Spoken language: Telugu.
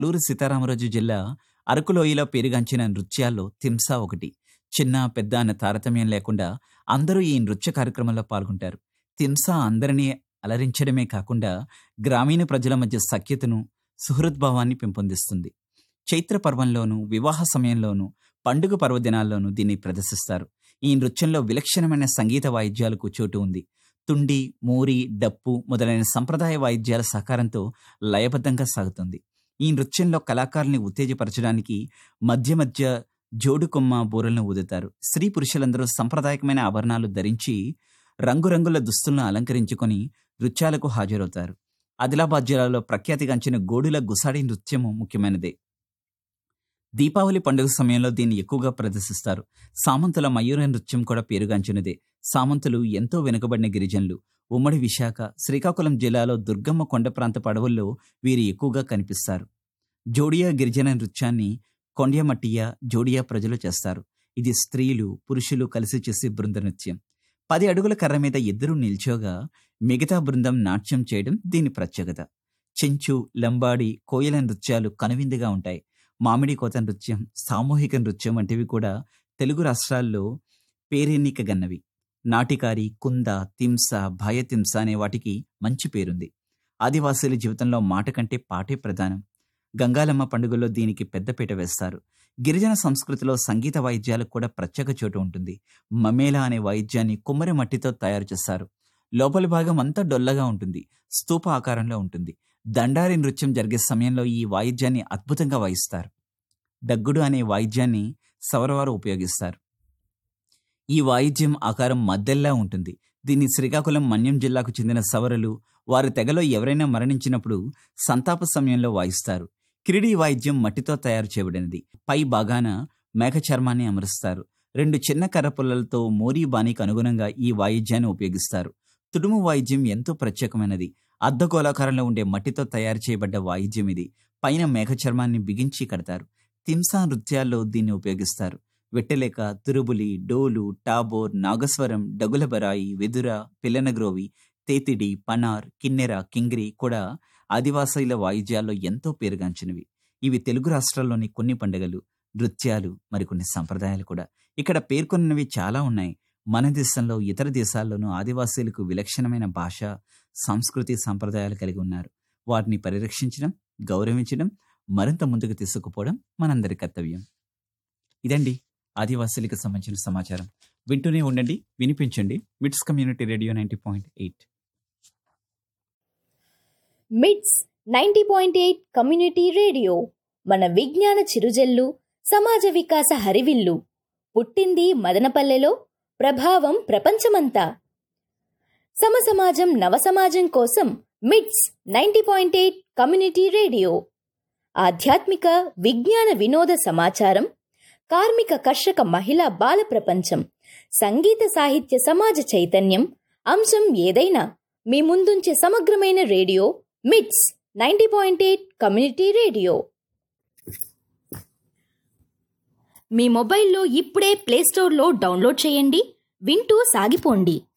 అల్లూరు సీతారామరాజు జిల్లా అరకులోయలో పేరుగాంచిన నృత్యాల్లో తింసా ఒకటి చిన్న పెద్ద అన్న తారతమ్యం లేకుండా అందరూ ఈ నృత్య కార్యక్రమంలో పాల్గొంటారు తింసా అందరినీ అలరించడమే కాకుండా గ్రామీణ ప్రజల మధ్య సఖ్యతను సుహృద్భావాన్ని పెంపొందిస్తుంది చైత్ర పర్వంలోనూ వివాహ సమయంలోనూ పండుగ పర్వదినాల్లోనూ దీన్ని ప్రదర్శిస్తారు ఈ నృత్యంలో విలక్షణమైన సంగీత వాయిద్యాలకు చోటు ఉంది తుండి మూరి డప్పు మొదలైన సంప్రదాయ వాయిద్యాల సహకారంతో లయబద్ధంగా సాగుతుంది ఈ నృత్యంలో కళాకారుల్ని ఉత్తేజపరచడానికి మధ్య మధ్య జోడుకొమ్మ బూరలను ఊదుతారు స్త్రీ పురుషులందరూ సంప్రదాయకమైన ఆభరణాలు ధరించి రంగురంగుల దుస్తులను అలంకరించుకొని నృత్యాలకు హాజరవుతారు ఆదిలాబాద్ జిల్లాలో ప్రఖ్యాతిగాంచిన గోడుల గుసాడి నృత్యము ముఖ్యమైనదే దీపావళి పండుగ సమయంలో దీన్ని ఎక్కువగా ప్రదర్శిస్తారు సామంతుల మయూర నృత్యం కూడా పేరుగాంచినదే సామంతులు ఎంతో వెనుకబడిన గిరిజనులు ఉమ్మడి విశాఖ శ్రీకాకుళం జిల్లాలో దుర్గమ్మ కొండ ప్రాంత పడవల్లో వీరు ఎక్కువగా కనిపిస్తారు జోడియా గిరిజన నృత్యాన్ని కొండ్యమట్టియ జోడియా ప్రజలు చేస్తారు ఇది స్త్రీలు పురుషులు కలిసి చేసే బృంద నృత్యం పది అడుగుల కర్ర మీద ఇద్దరు నిల్చోగా మిగతా బృందం నాట్యం చేయడం దీని ప్రత్యేకత చెంచు లంబాడి కోయల నృత్యాలు కనువిందుగా ఉంటాయి మామిడి కోత నృత్యం సామూహిక నృత్యం వంటివి కూడా తెలుగు రాష్ట్రాల్లో పేరెన్నికగన్నవి నాటికారి కుంద తింస భయతింస అనే వాటికి మంచి పేరుంది ఆదివాసీల జీవితంలో మాట కంటే పాటే ప్రధానం గంగాలమ్మ పండుగలో దీనికి పెద్దపీట వేస్తారు గిరిజన సంస్కృతిలో సంగీత వాయిద్యాలకు కూడా ప్రత్యేక చోటు ఉంటుంది మమేలా అనే వాయిద్యాన్ని కుమ్మరి మట్టితో తయారు చేస్తారు లోపలి భాగం అంతా డొల్లగా ఉంటుంది స్తూప ఆకారంలో ఉంటుంది దండారి నృత్యం జరిగే సమయంలో ఈ వాయిద్యాన్ని అద్భుతంగా వాయిస్తారు దగ్గుడు అనే వాయిద్యాన్ని సవరవారు ఉపయోగిస్తారు ఈ వాయిద్యం ఆకారం మద్దెల్లా ఉంటుంది దీన్ని శ్రీకాకుళం మన్యం జిల్లాకు చెందిన సవరలు వారి తెగలో ఎవరైనా మరణించినప్పుడు సంతాప సమయంలో వాయిస్తారు కిరిడి వాయిద్యం మట్టితో తయారు చేయబడినది పై భాగాన మేఘ చర్మాన్ని అమరుస్తారు రెండు చిన్న కర్ర పుల్లలతో మోరీ బాణికి అనుగుణంగా ఈ వాయిద్యాన్ని ఉపయోగిస్తారు తుడుము వాయిద్యం ఎంతో ప్రత్యేకమైనది అర్ధగోళాకారంలో ఉండే మట్టితో తయారు చేయబడ్డ వాయిద్యం ఇది పైన మేఘ చర్మాన్ని బిగించి కడతారు తింసా నృత్యాల్లో దీన్ని ఉపయోగిస్తారు వెట్టెలేక తిరుబులి డోలు టాబోర్ నాగస్వరం డగులబరాయి వెదుర పిల్లనగ్రోవి తేతిడి పనార్ కిన్నెర కింగిరి కూడా ఆదివాసీల వాయిద్యాల్లో ఎంతో పేరుగాంచినవి ఇవి తెలుగు రాష్ట్రాల్లోని కొన్ని పండుగలు నృత్యాలు మరికొన్ని సంప్రదాయాలు కూడా ఇక్కడ పేర్కొన్నవి చాలా ఉన్నాయి మన దేశంలో ఇతర దేశాల్లోనూ ఆదివాసీలకు విలక్షణమైన భాష సంస్కృతి సంప్రదాయాలు కలిగి ఉన్నారు వాటిని పరిరక్షించడం గౌరవించడం మరింత ముందుకు తీసుకుపోవడం మనందరి కర్తవ్యం ఇదండి ఆదివాసీలకు సంబంధించిన సమాచారం వింటూనే ఉండండి వినిపించండి MITS community radio ninety point eight MITS ninety point eight community radio మన విజ్ఞాన చిరుజల్లు సమాజ వికాస హరివిల్లు పుట్టింది మదనపల్లెలో ప్రభావం ప్రపంచమంతా సమసమాజం నవసమాజం కోసం MITS ninety point eight community radio ఆధ్యాత్మిక విజ్ఞాన వినోద సమాచారం కార్మిక కర్షక మహిళా బాల ప్రపంచం సంగీత సాహిత్య సమాజ చైతన్యం అంశం ఏదైనా మీ ముందుంచే సమగ్రమైన radio MITS ninety point eight community radio మీ మొబైల్లో ఇప్పుడే ప్లేస్టోర్లో డౌన్లోడ్ చేయండి వింటూ సాగిపోండి